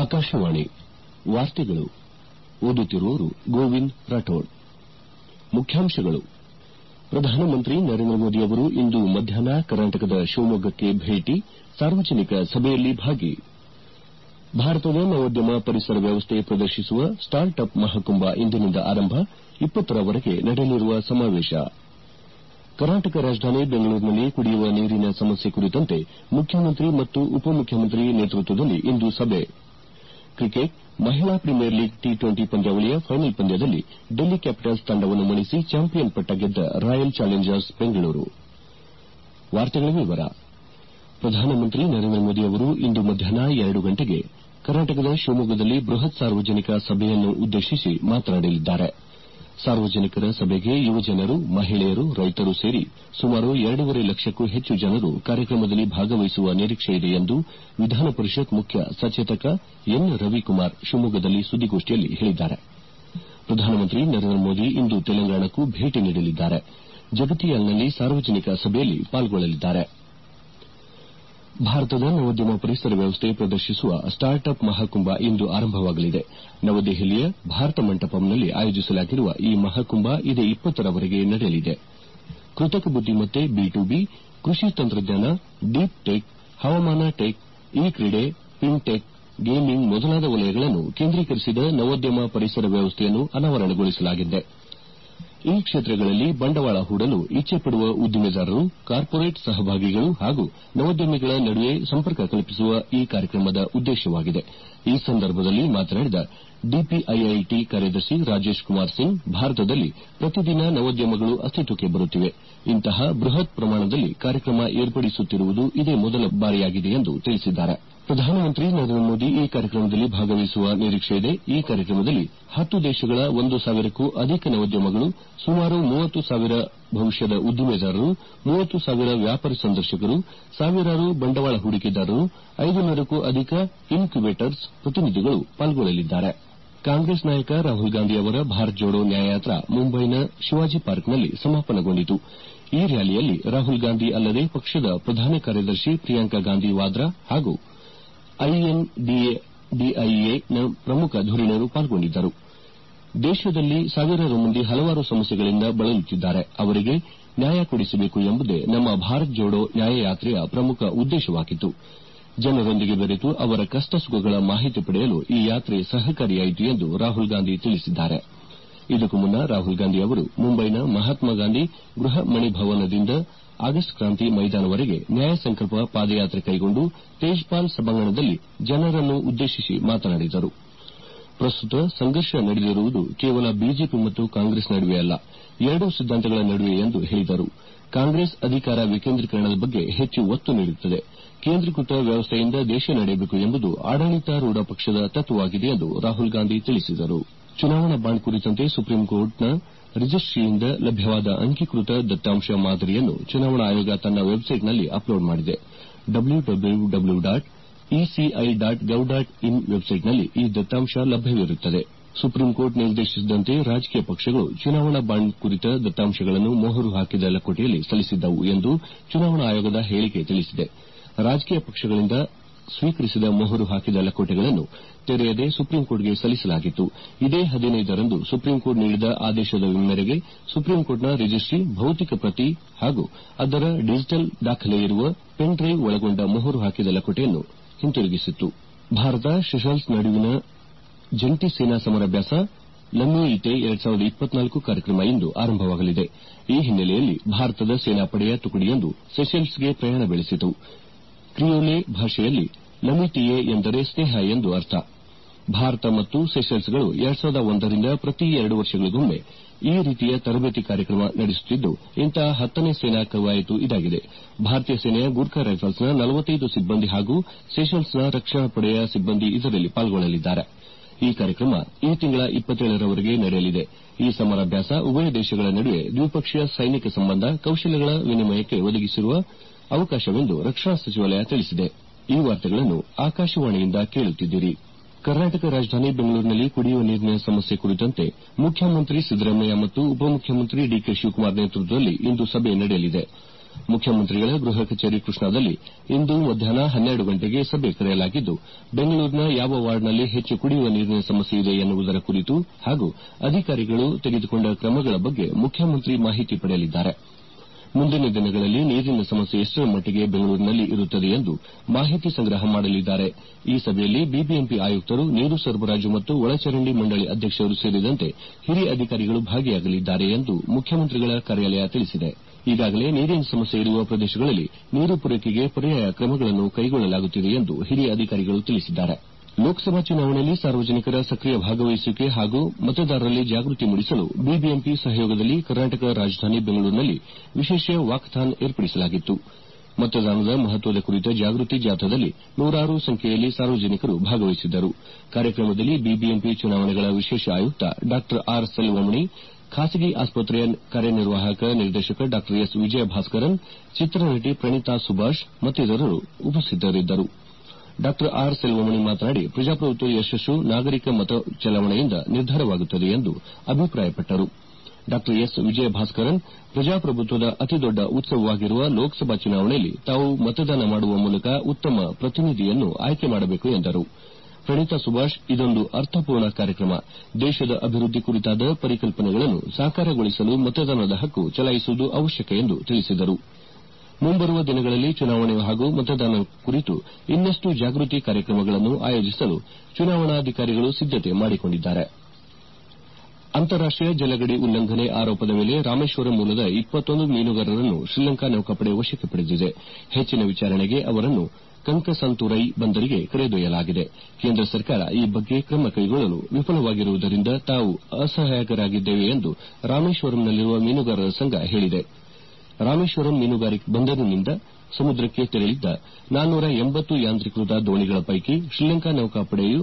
ಆಕಾಶವಾಣಿ ವಾರ್ತೆಗಳು ಓದುತ್ತಿರುವವರು ಗೋವಿಂದ್ ರಾಠೋಡ್ ಮುಖ್ಯಾಂಶಗಳು ಪ್ರಧಾನಮಂತ್ರಿ ನರೇಂದ್ರ ಮೋದಿ ಅವರು ಇಂದು ಮಧ್ಯಾಹ್ನ ಕರ್ನಾಟಕದ ಶಿವಮೊಗ್ಗಕ್ಕೆ ಭೇಟಿ ಸಾರ್ವಜನಿಕ ಸಭೆಯಲ್ಲಿ ಭಾಗಿ ಭಾರತದ ನವೋದ್ಯಮ ಪರಿಸರ ವ್ಯವಸ್ಥೆ ಪ್ರದರ್ಶಿಸುವ ಸ್ಟಾರ್ಟ್ ಅಪ್ ಮಹಾಕುಂಭ ಇಂದಿನಿಂದ ಆರಂಭ ಇಪ್ಪತ್ತರವರೆಗೆ ನಡೆಯಲಿರುವ ಸಮಾವೇಶ ಕರ್ನಾಟಕ ರಾಜಧಾನಿ ಬೆಂಗಳೂರಿನಲ್ಲಿ ಕುಡಿಯುವ ನೀರಿನ ಸಮಸ್ಯೆ ಕುರಿತಂತೆ ಮುಖ್ಯಮಂತ್ರಿ ಮತ್ತು ಉಪಮುಖ್ಯಮಂತ್ರಿ ನೇತೃತ್ವದಲ್ಲಿ ಇಂದು ಸಭೆ ಕ್ರಿಕೆಟ್ ಮಹಿಳಾ ಪ್ರೀಮಿಯರ್ ಲೀಗ್ ಟಿ ಟ್ವೆಂಟಿ ಪಂದ್ಯಾವಳಿಯ ಫೈನಲ್ ಪಂದ್ಯದಲ್ಲಿ ಡೆಲ್ಲಿ ಕ್ಯಾಪಿಟಲ್ಸ್ ತಂಡವನ್ನು ಮಣಿಸಿ ಚಾಂಪಿಯನ್ ಪಟ್ಟ ಗೆದ್ದ ರಾಯಲ್ ಚಾಲೆಂಜರ್ಸ್ ಬೆಂಗಳೂರು ಪ್ರಧಾನಮಂತ್ರಿ ನರೇಂದ್ರ ಮೋದಿ ಅವರು ಇಂದು ಮಧ್ಯಾಹ್ನ ಎರಡು ಗಂಟೆಗೆ ಕರ್ನಾಟಕದ ಶಿವಮೊಗ್ಗದಲ್ಲಿ ಬೃಹತ್ ಸಾರ್ವಜನಿಕ ಸಭೆಯನ್ನು ಉದ್ದೇಶಿಸಿ ಮಾತನಾಡಲಿದ್ದಾರೆ ಸಾರ್ವಜನಿಕರ ಸಭೆಗೆ ಯುವಜನರು ಮಹಿಳೆಯರು ರೈತರು ಸೇರಿ ಸುಮಾರು ಎರಡೂವರೆ ಲಕ್ಷಕ್ಕೂ ಹೆಚ್ಚು ಜನರು ಕಾರ್ಯಕ್ರಮದಲ್ಲಿ ಭಾಗವಹಿಸುವ ನಿರೀಕ್ಷೆಯಿದೆ ಎಂದು ವಿಧಾನ ಪರಿಷತ್ ಮುಖ್ಯ ಸಚೇತಕ ಎನ್ ರವಿಕುಮಾರ್ ಶಿವಮೊಗ್ಗದಲ್ಲಿ ಸುದ್ದಿಗೋಷ್ಠಿಯಲ್ಲಿ ಹೇಳಿದ್ದಾರೆ ಪ್ರಧಾನಮಂತ್ರಿ ನರೇಂದ್ರ ಮೋದಿ ಇಂದು ತೆಲಂಗಾಣಕ್ಕೂ ಭೇಟಿ ನೀಡಲಿದ್ದಾರೆ ಜಗತಿಯಾಲ್ನಲ್ಲಿ ಸಾರ್ವಜನಿಕ ಸಭೆಯಲ್ಲಿ ಪಾಲ್ಗೊಳ್ಳಲಿದ್ದಾರೆ ಭಾರತದ ನವೋದ್ಯಮ ಪರಿಸರ ವ್ಯವಸ್ಥೆ ಪ್ರದರ್ಶಿಸುವ ಸ್ಟಾರ್ಟ್ ಅಪ್ ಮಹಾಕುಂಭ ಇಂದು ಆರಂಭವಾಗಲಿದೆ ನವದೆಹಲಿಯ ಭಾರತ ಮಂಟಪಂನಲ್ಲಿ ಆಯೋಜಿಸಲಾಗಿರುವ ಈ ಮಹಾಕುಂಭ ಇದೇ ಇಪ್ಪತ್ತರವರೆಗೆ ನಡೆಯಲಿದೆ ಕೃತಕ ಬುದ್ದಿಮತ್ತೆ ಬಿಟುಬಿ ಕೃಷಿ ತಂತ್ರಜ್ಞಾನ ಡೀಪ್ ಟೆಕ್ ಹವಾಮಾನ ಟೆಕ್ ಇ ಕ್ರೀಡೆ ಫಿನ್ಟೆಕ್ ಗೇಮಿಂಗ್ ಮೊದಲಾದ ವಲಯಗಳನ್ನು ಕೇಂದ್ರೀಕರಿಸಿದ ನವೋದ್ಯಮ ಪರಿಸರ ವ್ಯವಸ್ಥೆಯನ್ನು ಅನಾವರಣಗೊಳಿಸಲಾಗಿದೆ ಈ ಕ್ಷೇತ್ರಗಳಲ್ಲಿ ಬಂಡವಾಳ ಹೂಡಲು ಇಚ್ಛೆಪಡುವ ಉದ್ದಿಮೆದಾರರು ಕಾರ್ಪೊರೇಟ್ ಸಹಭಾಗಿಗಳು ಹಾಗೂ ನವೋದ್ಯಮಿಗಳ ನಡುವೆ ಸಂಪರ್ಕ ಕಲ್ಪಿಸುವ ಈ ಕಾರ್ಯಕ್ರಮದ ಉದ್ದೇಶವಾಗಿದೆ ಈ ಸಂದರ್ಭದಲ್ಲಿ ಮಾತನಾಡಿದ ಡಿಪಿಐಐಟಿ ಕಾರ್ಯದರ್ಶಿ ರಾಜೇಶ್ ಕುಮಾರ್ ಸಿಂಗ್ ಭಾರತದಲ್ಲಿ ಪ್ರತಿದಿನ ನವೋದ್ಯಮಗಳು ಅಸ್ತಿತ್ವಕ್ಕೆ ಬರುತ್ತಿವೆ ಇಂತಹ ಬೃಹತ್ ಪ್ರಮಾಣದಲ್ಲಿ ಕಾರ್ಯಕ್ರಮ ಏರ್ಪಡಿಸುತ್ತಿರುವುದು ಇದೇ ಮೊದಲ ಬಾರಿಯಾಗಿದೆ ಎಂದು ತಿಳಿಸಿದ್ದಾರೆ ಪ್ರಧಾನಮಂತ್ರಿ ನರೇಂದ್ರ ಮೋದಿ ಈ ಕಾರ್ಯಕ್ರಮದಲ್ಲಿ ಭಾಗವಹಿಸುವ ನಿರೀಕ್ಷೆಯಿದೆ ಈ ಕಾರ್ಯಕ್ರಮದಲ್ಲಿ ಹತ್ತು ದೇಶಗಳ ಒಂದು ಸಾವಿರಕ್ಕೂ ಅಧಿಕ ನವೋದ್ಯಮಗಳು ಸುಮಾರು ಮೂವತ್ತು ಸಾವಿರ ಭವಿಷ್ಯದ ಉದ್ದಿಮೆದಾರರು ಮೂವತ್ತು ಸಾವಿರ ವ್ಯಾಪಾರ ಸಂದರ್ಶಕರು ಸಾವಿರಾರು ಬಂಡವಾಳ ಹೂಡಿಕೆದಾರರು ಐದು ನೂರಕ್ಕೂ ಅಧಿಕ ಇನ್ಕ್ಯುಬೇಟರ್ಸ್ ಪ್ರತಿನಿಧಿಗಳು ಪಾಲ್ಗೊಳ್ಳಲಿದ್ದಾರೆ ಕಾಂಗ್ರೆಸ್ ನಾಯಕ ರಾಹುಲ್ ಗಾಂಧಿ ಅವರ ಭಾರತ್ ಜೋಡೋ ನ್ಯಾಯಯಾತ್ರಾ ಮುಂಬೈನ ಶಿವಾಜಿ ಪಾರ್ಕ್ನಲ್ಲಿ ಸಮಾಪನಗೊಂಡಿತು ಈ ರ್ಯಾಲಿಯಲ್ಲಿ ರಾಹುಲ್ ಗಾಂಧಿ ಅಲ್ಲದೆ ಪಕ್ಷದ ಪ್ರಧಾನ ಕಾರ್ಯದರ್ಶಿ ಪ್ರಿಯಾಂಕಾ ಗಾಂಧಿ ವಾದ್ರಾ ಹಾಗೂ ಐಎನ್ಡಿಎಐಎನ ಪ್ರಮುಖ ಧುರೀಣರು ಪಾಲ್ಗೊಂಡಿದ್ದರು ದೇಶದಲ್ಲಿ ಸಾವಿರಾರು ಮಂದಿ ಹಲವಾರು ಸಮಸ್ಯೆಗಳಿಂದ ಬಳಲುತ್ತಿದ್ದಾರೆ ಅವರಿಗೆ ನ್ಯಾಯ ಕೊಡಿಸಬೇಕು ಎಂಬುದೇ ನಮ್ಮ ಭಾರತ್ ಜೋಡೋ ನ್ಯಾಯಯಾತ್ರೆಯ ಪ್ರಮುಖ ಉದ್ದೇಶವಾಗಿತ್ತು ಜನರೊಂದಿಗೆ ಬೆರೆತು ಅವರ ಕಷ್ಟ ಸುಖಗಳ ಮಾಹಿತಿ ಪಡೆಯಲು ಈ ಯಾತ್ರೆ ಸಹಕಾರಿಯಾಯಿತು ಎಂದು ರಾಹುಲ್ ಗಾಂಧಿ ತಿಳಿಸಿದ್ದಾರೆ ಇದಕ್ಕೂ ಮುನ್ನ ರಾಹುಲ್ ಗಾಂಧಿ ಅವರು ಮುಂಬೈನ ಮಹಾತ್ಮ ಗಾಂಧಿ ಗೃಹ ಮಣಿ ಭವನದಿಂದ ಆಗಸ್ಟ್ ಕ್ರಾಂತಿ ಮೈದಾನವರೆಗೆ ನ್ಯಾಯ ಸಂಕಲ್ಪ ಪಾದಯಾತ್ರೆ ಕೈಗೊಂಡು ತೇಜ್ಪಾಲ್ ಸಭಾಂಗಣದಲ್ಲಿ ಜನರನ್ನು ಉದ್ದೇಶಿಸಿ ಮಾತನಾಡಿದರು ಪ್ರಸ್ತುತ ಸಂಘರ್ಷ ನಡೆದಿರುವುದು ಕೇವಲ ಬಿಜೆಪಿ ಮತ್ತು ಕಾಂಗ್ರೆಸ್ ನಡುವೆಯಲ್ಲ ಎರಡೂ ಸಿದ್ದಾಂತಗಳ ನಡುವೆ ಎಂದು ಹೇಳಿದರು ಕಾಂಗ್ರೆಸ್ ಅಧಿಕಾರ ವಿಕೇಂದ್ರೀಕರಣದ ಬಗ್ಗೆ ಹೆಚ್ಚು ಒತ್ತು ನೀಡುತ್ತದೆ ಕೇಂದ್ರೀಕೃತ ವ್ಯವಸ್ಥೆಯಿಂದ ದೇಶ ನಡೆಯಬೇಕು ಎಂಬುದು ಆಡಳಿತಾರೂಢ ಪಕ್ಷದ ತತ್ವವಾಗಿದೆ ಎಂದು ರಾಹುಲ್ ಗಾಂಧಿ ತಿಳಿಸಿದರು ಚುನಾವಣಾ ಬಾಂಡ್ ಕುರಿತಂತೆ ಸುಪ್ರೀಂಕೋರ್ಟ್ನ ರಿಜಿಸ್ಟಿಯಿಂದ ಲಭ್ಯವಾದ ಅಂಗೀಕೃತ ದತ್ತಾಂಶ ಮಾದರಿಯನ್ನು ಚುನಾವಣಾ ಆಯೋಗ ತನ್ನ ವೆಬ್ಸೈಟ್ನಲ್ಲಿ ಅಪ್ಲೋಡ್ ಮಾಡಿದೆ W W W dot ECI dot gov dot in ವೆಬ್ಸೈಟ್ನಲ್ಲಿ ಈ ದತ್ತಾಂಶ ಲಭ್ಯವಿರುತ್ತದೆ ಸುಪ್ರೀಂಕೋರ್ಟ್ ನಿರ್ದೇಶಿಸಿದಂತೆ ರಾಜಕೀಯ ಪಕ್ಷಗಳು ಚುನಾವಣಾ ಬಾಂಡ್ ಕುರಿತ ದತ್ತಾಂಶಗಳನ್ನು ಮೊಹರು ಹಾಕಿದ ಲಕೋಟೆಯಲ್ಲಿ ಸಲ್ಲಿಸಿದ್ದವು ಎಂದು ಚುನಾವಣಾ ಆಯೋಗದ ಹೇಳಿಕೆ ತಿಳಿಸಿದೆ ರಾಜಕೀಯ ಪಕ್ಷಗಳಿಂದ ಸ್ವೀಕರಿಸಿದ ಮೊಹರು ಹಾಕಿದ ಲಕೋಟೆಗಳನ್ನು ತೆರೆಯದೆ ಸುಪ್ರೀಂಕೋರ್ಟ್ಗೆ ಸಲ್ಲಿಸಲಾಗಿತ್ತು ಇದೇ ಹದಿನೈದರಂದು ಸುಪ್ರೀಂಕೋರ್ಟ್ ನೀಡಿದ ಆದೇಶದ ಮೇರೆಗೆ ಸುಪ್ರೀಂಕೋರ್ಟ್ನ ರಿಜಿಸ್ಟಿ ಭೌತಿಕ ಪ್ರತಿ ಹಾಗೂ ಅದರ ಡಿಜಿಟಲ್ ದಾಖಲೆ ಇರುವ ಪೆನ್ ಡ್ರೈವ್ ಒಳಗೊಂಡ ಮೊಹರು ಹಾಕಿದ ಲಕೋಟೆಯನ್ನು ಹಿಂತಿರುಗಿಸಿತ್ತು ಭಾರತ ಸೆಷಲ್ಸ್ ನಡುವಿನ ಜಂಟಿ ಸೇನಾ ಸಮರಾಭ್ಯಾಸ ಲಮ್ಯೂಯಿಟೆ ಕಾರ್ಯಕ್ರಮ ಇಂದು ಆರಂಭವಾಗಲಿದೆ ಈ ಹಿನ್ನೆಲೆಯಲ್ಲಿ ಭಾರತದ ಸೇನಾಪಡೆಯ ತುಕಡಿಯೊಂದು ಸೆಷೆಲ್ಸ್ಗೆ ಪ್ರಯಾಣ ಬೆಳೆಸಿತು ಕ್ರಿಯೋಲೆ ಭಾಷೆಯಲ್ಲಿ ಲಮಿಟಿಯೆ ಎಂದರೆ ಸ್ನೇಹ ಎಂದು ಅರ್ಥ ಭಾರತ ಮತ್ತು ಸೆಷೆಲ್ಸ್ಗಳು ಒಂದರಿಂದ ಪ್ರತಿ ಎರಡು ವರ್ಷಗಳಿಗೊಮ್ಮೆ ಈ ರೀತಿಯ ತರಬೇತಿ ಕಾರ್ಯಕ್ರಮ ನಡೆಸುತ್ತಿದ್ದು ಇಂತಹ ಹತ್ತನೇ ಸೇನಾ ಕವಾಯತು ಇದಾಗಿದೆ ಭಾರತೀಯ ಸೇನೆಯ ಗೂರ್ಖಾ ರೈಫಲ್ಸ್ನ ನಲವತ್ತೈದು ಸಿಬ್ಬಂದಿ ಹಾಗೂ ಸೆಷೆಲ್ಸ್ನ ರಕ್ಷಣಾ ಪಡೆಯ ಸಿಬ್ಬಂದಿ ಇದರಲ್ಲಿ ಪಾಲ್ಗೊಳ್ಳಲಿದ್ದಾರೆ ಈ ಕಾರ್ಯಕ್ರಮ ಈ ತಿಂಗಳ ಇಪ್ಪತ್ತೇಳರವರೆಗೆ ನಡೆಯಲಿದೆ ಈ ಸಮರಾಭ್ಯಾಸ ಉಭಯ ದೇಶಗಳ ನಡುವೆ ದ್ವಿಪಕ್ಷೀಯ ಸೈನಿಕ ಸಂಬಂಧ ಕೌಶಲ್ಯಗಳ ವಿನಿಮಯಕ್ಕೆ ಒದಗಿಸುವ ಅವಕಾಶವೆಂದು ರಕ್ಷಣಾ ಸಚಿವಾಲಯ ತಿಳಿಸಿದೆ ಈ ವಾರ್ತೆಗಳನ್ನು ಆಕಾಶವಾಣಿಯಿಂದ ಕೇಳುತ್ತಿದ್ದೀರಿ ಕರ್ನಾಟಕ ರಾಜಧಾನಿ ಬೆಂಗಳೂರಿನಲ್ಲಿ ಕುಡಿಯುವ ನೀರಿನ ಸಮಸ್ಯೆ ಕುರಿತಂತೆ ಮುಖ್ಯಮಂತ್ರಿ ಸಿದ್ದರಾಮಯ್ಯ ಮತ್ತು ಉಪಮುಖ್ಯಮಂತ್ರಿ ಡಿಕೆ ಶಿವಕುಮಾರ್ ನೇತೃತ್ವದಲ್ಲಿ ಇಂದು ಸಭೆ ನಡೆಯಲಿದೆ ಮುಖ್ಯಮಂತ್ರಿಗಳ ಗೃಹ ಕಚೇರಿ ಕೃಷ್ಣಾದಲ್ಲಿ ಇಂದು ಮಧ್ಯಾಹ್ನ ಹನ್ನೆರಡು ಗಂಟೆಗೆ ಸಭೆ ಕರೆಯಲಾಗಿದ್ದು ಬೆಂಗಳೂರಿನ ಯಾವ ವಾರ್ಡ್ನಲ್ಲಿ ಹೆಚ್ಚು ಕುಡಿಯುವ ನೀರಿನ ಸಮಸ್ಯೆ ಇದೆ ಎನ್ನುವುದರ ಕುರಿತು ಹಾಗೂ ಅಧಿಕಾರಿಗಳು ತೆಗೆದುಕೊಂಡ ಕ್ರಮಗಳ ಬಗ್ಗೆ ಮುಖ್ಯಮಂತ್ರಿ ಮಾಹಿತಿ ಪಡೆಯಲಿದ್ದಾರೆ ಮುಂದಿನ ದಿನಗಳಲ್ಲಿ ನೀರಿನ ಸಮಸ್ಯೆ ಎಷ್ಟರ ಮಟ್ಟಿಗೆ ಬೆಂಗಳೂರಿನಲ್ಲಿ ಇರುತ್ತದೆ ಎಂದು ಮಾಹಿತಿ ಸಂಗ್ರಹ ಮಾಡಲಿದ್ದಾರೆ ಈ ಸಭೆಯಲ್ಲಿ ಬಿಬಿಎಂಪಿ ಆಯುಕ್ತರು ನೀರು ಸರಬರಾಜು ಮತ್ತು ಒಳಚರಂಡಿ ಮಂಡಳಿ ಅಧ್ಯಕ್ಷರು ಸೇರಿದಂತೆ ಹಿರಿಯ ಅಧಿಕಾರಿಗಳು ಭಾಗಿಯಾಗಲಿದ್ದಾರೆ ಎಂದು ಮುಖ್ಯಮಂತ್ರಿಗಳ ಕಾರ್ಯಾಲಯ ತಿಳಿಸಿದೆ ಈಗಾಗಲೇ ನೀರಿನ ಸಮಸ್ಯೆ ಇರುವ ಪ್ರದೇಶಗಳಲ್ಲಿ ನೀರು ಪೂರೈಕೆಗೆ ಪರ್ಯಾಯ ಕ್ರಮಗಳನ್ನು ಕೈಗೊಳ್ಳಲಾಗುತ್ತಿದೆ ಎಂದು ಹಿರಿಯ ಅಧಿಕಾರಿಗಳು ತಿಳಿಸಿದ್ದಾರೆ ಲೋಕಸಭಾ ಚುನಾವಣೆಯಲ್ಲಿ ಸಾರ್ವಜನಿಕರ ಸಕ್ರಿಯ ಭಾಗವಹಿಸುವಿಕೆ ಹಾಗೂ ಮತದಾರರಲ್ಲಿ ಜಾಗೃತಿ ಮೂಡಿಸಲು ಬಿಬಿಎಂಪಿ ಸಹಯೋಗದಲ್ಲಿ ಕರ್ನಾಟಕ ರಾಜಧಾನಿ ಬೆಂಗಳೂರಿನಲ್ಲಿ ವಿಶೇಷ ವಾಕಥಾನ್ ಏರ್ಪಡಿಸಲಾಗಿತ್ತು ಮತದಾನದ ಮಹತ್ವದ ಕುರಿತ ಜಾಗೃತಿ ಜಾಥಾದಲ್ಲಿ ನೂರಾರು ಸಂಖ್ಯೆಯಲ್ಲಿ ಸಾರ್ವಜನಿಕರು ಭಾಗವಹಿಸಿದ್ದರು ಕಾರ್ಯಕ್ರಮದಲ್ಲಿ ಬಿಬಿಎಂಪಿ ಚುನಾವಣೆಗಳ ವಿಶೇಷ ಆಯುಕ್ತ ಡಾ ಆರ್ ಸೆಲ್ವಮಣಿ ಖಾಸಗಿ ಆಸ್ಪತ್ರೆಯ ಕಾರ್ಯನಿರ್ವಾಹಕ ನಿರ್ದೇಶಕ ಡಾ ಎಸ್ ವಿಜಯಭಾಸ್ಕರನ್ ಚಿತ್ರನಟಿ ಪ್ರಣೀತಾ ಸುಭಾಷ್ ಮತ್ತಿತರರು ಉಪಸ್ಥಿತರಿದ್ದರು ಡಾ ಆರ್ ಸೆಲ್ವಮಣಿ ಮಾತನಾಡಿ ಪ್ರಜಾಪ್ರಭುತ್ವ ಯಶಸ್ಸು ನಾಗರಿಕ ಮತ ಚಲಾವಣೆಯಿಂದ ನಿರ್ಧಾರವಾಗುತ್ತದೆ ಎಂದು ಅಭಿಪ್ರಾಯಪಟ್ಟರು ಡಾ ಎಸ್ ವಿಜಯಭಾಸ್ಕರನ್ ಪ್ರಜಾಪ್ರಭುತ್ವದ ಅತಿದೊಡ್ಡ ಉತ್ಸವವಾಗಿರುವ ಲೋಕಸಭಾ ಚುನಾವಣೆಯಲ್ಲಿ ತಾವು ಮತದಾನ ಮಾಡುವ ಮೂಲಕ ಉತ್ತಮ ಪ್ರತಿನಿಧಿಯನ್ನು ಆಯ್ಕೆ ಮಾಡಬೇಕು ಎಂದರು ಪ್ರಣೀತಾ ಸುಭಾಷ್ ಇದೊಂದು ಅರ್ಥಪೂರ್ಣ ಕಾರ್ಯಕ್ರಮ ದೇಶದ ಅಭಿವೃದ್ದಿ ಕುರಿತಾದ ಪರಿಕಲ್ಪನೆಗಳನ್ನು ಸಾಕಾರಗೊಳಿಸಲು ಮತದಾನದ ಹಕ್ಕು ಚಲಾಯಿಸುವುದು ಅವಶ್ಯಕ ಎಂದು ತಿಳಿಸಿದರು ಮುಂಬರುವ ದಿನಗಳಲ್ಲಿ ಚುನಾವಣೆ ಹಾಗೂ ಮತದಾನ ಕುರಿತು ಇನ್ನಷ್ಟು ಜಾಗೃತಿ ಕಾರ್ಯಕ್ರಮಗಳನ್ನು ಆಯೋಜಿಸಲು ಚುನಾವಣಾಧಿಕಾರಿಗಳು ಸಿದ್ದತೆ ಮಾಡಿಕೊಂಡಿದ್ದಾರೆ ಅಂತಾರಾಷ್ಟೀಯ ಜಲಗಡಿ ಉಲ್ಲಂಘನೆ ಆರೋಪದ ಮೇಲೆ ರಾಮೇಶ್ವರಂ ಮೂಲದ ಇಪ್ಪತ್ತೊಂದು ಮೀನುಗಾರರನ್ನು ಶ್ರೀಲಂಕಾ ನೌಕಾಪಡೆ ವಶಕ್ಕೆ ಪಡೆದಿದೆ ಹೆಚ್ಚಿನ ವಿಚಾರಣೆಗೆ ಅವರನ್ನು ಕಂಕಸಂತುರೈ ಬಂದರಿಗೆ ಕರೆದೊಯ್ಯಲಾಗಿದೆ ಕೇಂದ್ರ ಸರ್ಕಾರ ಈ ಬಗ್ಗೆ ಕ್ರಮ ಕೈಗೊಳ್ಳಲು ವಿಫಲವಾಗಿರುವುದರಿಂದ ತಾವು ಅಸಹಾಯಕರಾಗಿದ್ದೇವೆ ಎಂದು ರಾಮೇಶ್ವರಂನಲ್ಲಿರುವ ಮೀನುಗಾರರ ಸಂಘ ಹೇಳಿದೆ ರಾಮೇಶ್ವರಂ ಮೀನುಗಾರಿಕೆ ಬಂದರಿನಿಂದ ಸಮುದ್ರಕ್ಕೆ ತೆರಳಿದ್ದ ನಾನ್ನೂರ ಎಂಬತ್ತು ಯಾಂತ್ರೀಕೃತ ದೋಣಿಗಳ ಪೈಕಿ ಶ್ರೀಲಂಕಾ ನೌಕಾಪಡೆಯು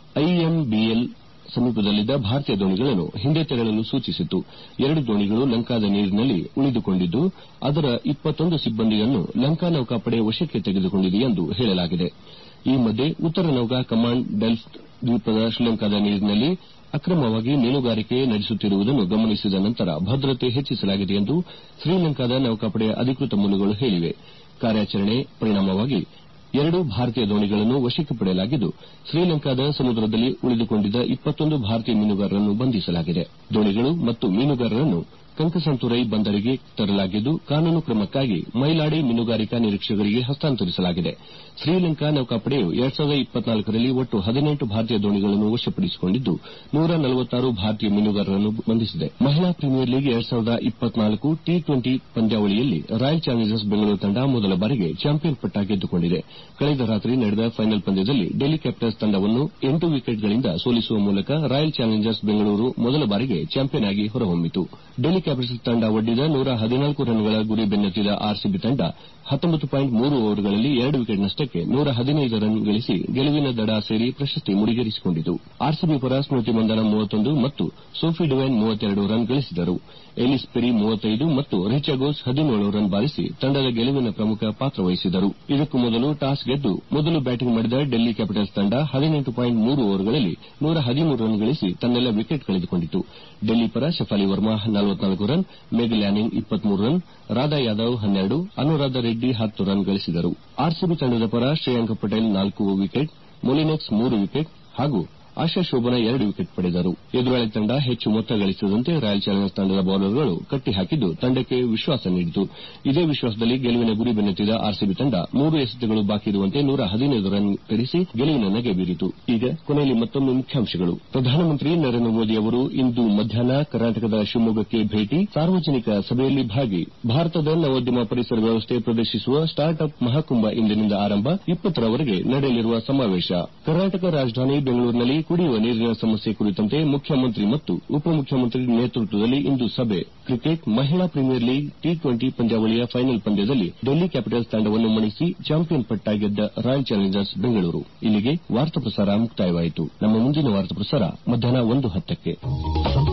ಐಎಂಬಿಎಲ್ ಸಮೀಪದಲ್ಲಿದ್ದ ಭಾರತೀಯ ದೋಣಿಗಳನ್ನು ಹಿಂದೆ ತೆರಳಲು ಸೂಚಿಸಿತ್ತು ಎರಡು ದೋಣಿಗಳು ಲಂಕಾದ ನೀರಿನಲ್ಲಿ ಉಳಿದುಕೊಂಡಿದ್ದು ಅದರ ಇಪ್ಪತ್ತೊಂದು ಸಿಬ್ಬಂದಿಯನ್ನು ಲಂಕಾ ನೌಕಾಪಡೆ ವಶಕ್ಕೆ ತೆಗೆದುಕೊಂಡಿದೆ ಎಂದು ಹೇಳಲಾಗಿದೆ ಈ ಮಧ್ಯೆ ಉತ್ತರ ನೌಕಾ ಕಮಾಂಡ್ ಡೆಲ್ಫ್ಟ್ ದ್ವೀಪದ ಶ್ರೀಲಂಕಾದ ನೀರಿನಲ್ಲಿ ಅಕ್ರಮವಾಗಿ ಮೀನುಗಾರಿಕೆ ನಡೆಸುತ್ತಿರುವುದನ್ನು ಗಮನಿಸಿದ ನಂತರ ಭದ್ರತೆ ಹೆಚ್ಚಿಸಲಾಗಿದೆ ಎಂದು ಶ್ರೀಲಂಕಾದ ನೌಕಾಪಡೆಯ ಅಧಿಕೃತ ಮೂಲಗಳು ಹೇಳಿವೆ ಕಾರ್ಯಾಚರಣೆ ಪರಿಣಾಮವಾಗಿ ಎರಡು ಭಾರತೀಯ ದೋಣಿಗಳನ್ನು ವಶಕ್ಕೆ ಪಡೆಯಲಾಗಿದ್ದು ಶ್ರೀಲಂಕಾದ ಸಮುದ್ರದಲ್ಲಿ ಉಳಿದುಕೊಂಡಿದ್ದ ಇಪ್ಪತ್ತೊಂದು ಭಾರತೀಯ ಮೀನುಗಾರರನ್ನು ಬಂಧಿಸಲಾಗಿದೆ ದೋಣಿಗಳು ಮತ್ತು ಮೀನುಗಾರರನ್ನು ಕಂಕಸಂತುರೈ ಬಂದರಿಗೆ ತರಲಾಗಿದ್ದು ಕಾನೂನು ಕ್ರಮಕ್ಕಾಗಿ ಮೈಲಾಡಿ ಮೀನುಗಾರಿಕಾ ನಿರೀಕ್ಷಕರಿಗೆ ಹಸ್ತಾಂತರಿಸಲಾಗಿದೆ ಶ್ರೀಲಂಕಾ ನೌಕಾಪಡೆಯು ಎರಡ್ ಸಾವಿರದ ಇಪ್ಪತ್ನಾಲ್ಕರಲ್ಲಿ ಒಟ್ಟು ಹದಿನೆಂಟು ಭಾರತೀಯ ದೋಣಿಗಳನ್ನು ವಶಪಡಿಸಿಕೊಂಡಿದ್ದು ನೂರ ನಲವತ್ತಾರು ಭಾರತೀಯ ಮೀನುಗಾರರನ್ನು ಬಂಧಿಸಿದೆ ಮಹಿಳಾ ಪ್ರೀಮಿಯರ್ ಲೀಗ್ ಎರಡ್ ಸಾವಿರದ ಇಪ್ಪತ್ನಾಲ್ಕು ಟಿ ಟ್ವೆಂಟಿ ಪಂದ್ಯಾವಳಿಯಲ್ಲಿ ರಾಯಲ್ ಚಾಲೆಂಜರ್ಸ್ ಬೆಂಗಳೂರು ತಂಡ ಮೊದಲ ಬಾರಿಗೆ ಚಾಂಪಿಯನ್ ಪಟ್ಟ ಗೆದ್ದುಕೊಂಡಿದೆ ಕಳೆದ ರಾತ್ರಿ ನಡೆದ ಫೈನಲ್ ಪಂದ್ಯದಲ್ಲಿ ಡೆಲ್ಲಿ ಕ್ಯಾಪಿಟಲ್ಸ್ ತಂಡವನ್ನು ಎಂಟು ವಿಕೆಟ್ಗಳಿಂದ ಸೋಲಿಸುವ ಮೂಲಕ ರಾಯಲ್ ಚಾಲೆಂಜರ್ಸ್ ಬೆಂಗಳೂರು ಮೊದಲ ಬಾರಿಗೆ ಚಾಂಪಿಯನ್ ಆಗಿ ಹೊರಹೊಮ್ಮಿತು ಡೆಲ್ಲಿ ಕ್ಯಾಪಿಟಲ್ಸ್ ತಂಡ ಒಡ್ಡಿದ ನೂರ ಹದಿನಾಲ್ಕು ರನ್ಗಳ ಗುರಿ ಬೆನ್ನತ್ತಿದ ಆರ್ಸಿಬಿ ತಂಡ ಹತ್ತೊಂಬತ್ತು ಪಾಯಿಂಟ್ ಮೂರು ಓವರ್ಗಳಲ್ಲಿ ಎರಡು ವಿಕೆಟ್ ನಷ್ಟಕ್ಕೆ ನೂರ ಹದಿನೈದು ರನ್ ಗಳಿಸಿ ಗೆಲುವಿನ ದಡ ಸೇರಿ ಪ್ರಶಸ್ತಿ ಮುಡಿಗೇರಿಸಿಕೊಂಡಿತು ಆರ್ಸಿಬಿ ಪರ ಸ್ಮೃತಿ ಮಂದನ ಮೂವತ್ತೊಂದು ಮತ್ತು ಸೋಫಿ ಡಿವೈನ್ ಮೂವತ್ತೆರಡು ರನ್ ಗಳಿಸಿದರು ಎಲಿಸ್ ಪೆರಿ ಮೂವತ್ತೈದು ಮತ್ತು ರಿಚಾ ಘೋಷ್ ಹದಿನೇಳು ರನ್ ಬಾರಿಸಿ ತಂಡದ ಗೆಲುವಿನ ಪ್ರಮುಖ ಪಾತ್ರ ವಹಿಸಿದರು ಇದಕ್ಕೂ ಮೊದಲು ಟಾಸ್ ಗೆದ್ದು ಮೊದಲು ಬ್ಯಾಟಿಂಗ್ ಮಾಡಿದ ಡೆಲ್ಲಿ ಕ್ಯಾಪಿಟಲ್ಸ್ ತಂಡ ಹದಿನೆಂಟು ಪಾಯಿಂಟ್ ಮೂರು ಓವರ್ಗಳಲ್ಲಿ ನೂರ ಹದಿಮೂರು ರನ್ ಗಳಿಸಿ ತನ್ನೆಲ್ಲ ವಿಕೆಟ್ ಕಳೆದುಕೊಂಡಿತು ಡೆಲ್ಲಿ ಪರ ಶಫಾಲಿ ವರ್ಮಾ ನಲವತ್ನಾಲ್ಕು ರನ್ ಮೇಗ್ ಲ್ಯಾನಿಂಗ್ ಇಪ್ಪತ್ಮೂರು ರನ್ ರಾಧಾ ಯಾದವ್ ಹನ್ನೆರಡು ಅನುರಾಧ ರೆಡ್ಡಿ ಹತ್ತು ರನ್ ಗಳಿಸಿದರು ಆರ್ಸಿಬಿ ತಂಡದ ಪರ ಶ್ರೇಯಾಂಕ ಪಟೇಲ್ ನಾಲ್ಕು ವಿಕೆಟ್ ಮೊಲಿನೆಕ್ಸ್ ಮೂರು ವಿಕೆಟ್ ಹಾಗೂ ಆಶಾ ಶೋಭನ ಎರಡು ವಿಕೆಟ್ ಪಡೆದರು ಎದುರಾಳಿ ತಂಡ ಹೆಚ್ಚು ಮೊತ್ತ ಗಳಿಸದಂತೆ ರಾಯಲ್ ಚಾಲೆಂಜರ್ಸ್ ತಂಡದ ಬೌಲರ್ಗಳು ಕಟ್ಟಿಹಾಕಿದ್ದು ತಂಡಕ್ಕೆ ವಿಶ್ವಾಸ ನೀಡಿತು ಇದೇ ವಿಶ್ವಾಸದಲ್ಲಿ ಗೆಲುವಿನ ಗುರಿ ಬೆನ್ನತ್ತಿದ ಆರ್ಸಿಬಿ ತಂಡ ಮೂರು ಎಸೆತಗಳು ಬಾಕಿ ಇರುವಂತೆ ನೂರ ಹದಿನೈದು ರನ್ ಗಳಿಸಿ ಗೆಲುವಿನ ನಗೆ ಬೀರಿತು ಈಗ ಕೊನೆಯಲ್ಲಿ ಮತ್ತೊಮ್ಮೆ ಮುಖ್ಯಾಂಶಗಳು ಪ್ರಧಾನಮಂತ್ರಿ ನರೇಂದ್ರ ಮೋದಿ ಅವರು ಇಂದು ಮಧ್ಯಾಹ್ನ ಕರ್ನಾಟಕದ ಶಿವಮೊಗ್ಗಕ್ಕೆ ಭೇಟಿ ಸಾರ್ವಜನಿಕ ಸಭೆಯಲ್ಲಿ ಭಾಗಿ ಭಾರತದ ನವೋದ್ಯಮ ಪರಿಸರ ವ್ಯವಸ್ಥೆ ಪ್ರದರ್ಶಿಸುವ ಸ್ಟಾರ್ಟ್ ಅಪ್ ಮಹಾಕುಂಭ ಇಂದಿನಿಂದ ಆರಂಭ ಇಪ್ಪತ್ತರವರೆಗೆ ನಡೆಯಲಿರುವ ಸಮಾವೇಶ ಕರ್ನಾಟಕ ರಾಜಧಾನಿ ಬೆಂಗಳೂರಿನಲ್ಲಿ ಕುಡಿಯುವ ನೀರಿನ ಸಮಸ್ಯೆ ಕುರಿತಂತೆ ಮುಖ್ಯಮಂತ್ರಿ ಮತ್ತು ಉಪಮುಖ್ಯಮಂತ್ರಿ ನೇತೃತ್ವದಲ್ಲಿ ಇಂದು ಸಭೆ ಕ್ರಿಕೆಟ್ ಮಹಿಳಾ ಪ್ರೀಮಿಯರ್ ಲೀಗ್ ಟಿ ಟ್ವೆಂಟಿ ಪಂದ್ಯಾವಳಿಯ ಫೈನಲ್ ಪಂದ್ಯದಲ್ಲಿ ಡೆಲ್ಲಿ ಕ್ಯಾಪಿಟಲ್ಸ್ ತಂಡವನ್ನು ಮಣಿಸಿ ಚಾಂಪಿಯನ್ ಪಟ್ಟ ಗೆದ್ದ ರಾಯಲ್ ಚಾಲೆಂಜರ್ಸ್ ಬೆಂಗಳೂರು ಇಲ್ಲಿಗೆ ವಾರ್ತಾ ಪ್ರಸಾರ ಮುಕ್ತಾಯವಾಯಿತು ನಮ್ಮ ಮುಂದಿನ ವಾರ್ತಾ ಪ್ರಸಾರ ಮಧ್ಯಾಹ್ನ ಒಂದು ಹತ್ತಕ್ಕೆ